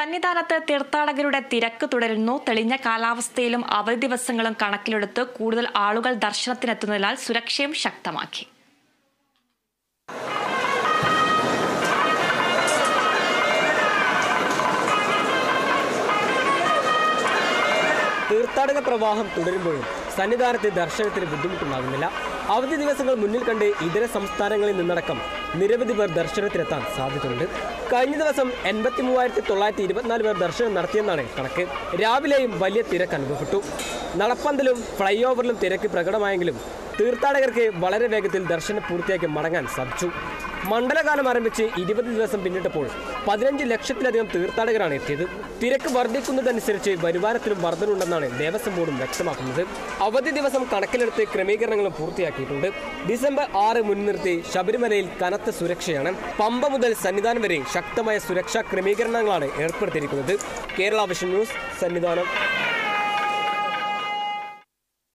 സന്നിധാനത്ത് തീർത്ഥാടകരുടെ തിരക്ക് തുടരുന്നു തെളിഞ്ഞ കാലാവസ്ഥയിലും അവധി ദിവസങ്ങളും കണക്കിലെടുത്ത് കൂടുതൽ ആളുകൾ ദർശനത്തിനെത്തുന്നതിനാൽ സുരക്ഷയും ശക്തമാക്കി തീർത്ഥാടക പ്രവാഹം തുടരുമ്പോഴും സന്നിധാനത്ത് ദർശനത്തിന് ബുദ്ധിമുട്ടുണ്ടാകുന്നില്ല അവധി ദിവസങ്ങൾ മുന്നിൽ കണ്ട് ഇതര സംസ്ഥാനങ്ങളിൽ നിന്നടക്കം നിരവധി പേർ ദർശനത്തിനെത്താൻ സാധ്യതയുണ്ട് കഴിഞ്ഞ ദിവസം എൺപത്തി മൂവായിരത്തി തൊള്ളായിരത്തി ഇരുപത്തിനാല് പേർ ദർശനം നടത്തിയെന്നാണ് കണക്ക് രാവിലെയും വലിയ തിരക്ക് അനുഭവപ്പെട്ടു നടപ്പന്തലും ഫ്ലൈ ഓവറിലും തിരക്ക് പ്രകടമായെങ്കിലും തീർത്ഥാടകർക്ക് വളരെ വേഗത്തിൽ ദർശനം പൂർത്തിയാക്കി മടങ്ങാൻ സാധിച്ചു മണ്ഡലകാലം ആരംഭിച്ച് ഇരുപത് ദിവസം പിന്നിട്ടപ്പോൾ പതിനഞ്ച് ലക്ഷത്തിലധികം തീർത്ഥാടകരാണ് എത്തിയത് തിരക്ക് വർദ്ധിക്കുന്നതനുസരിച്ച് വരുമാനത്തിലും വർധനയുണ്ടെന്നാണ് ദേവസ്വം ബോർഡും വ്യക്തമാക്കുന്നത് അവധി ദിവസം കണക്കിലെടുത്ത് ക്രമീകരണങ്ങളും പൂർത്തിയാക്കിയിട്ടുണ്ട് ഡിസംബർ ആറ് മുൻനിർത്തി ശബരിമലയിൽ കനത്ത സുരക്ഷയാണ് പമ്പ മുതൽ സന്നിധാനം വരെ ശക്തമായ സുരക്ഷാ ക്രമീകരണങ്ങളാണ് ഏർപ്പെടുത്തിയിരിക്കുന്നത് കേരള വിഷൻ ന്യൂസ് സന്നിധാനം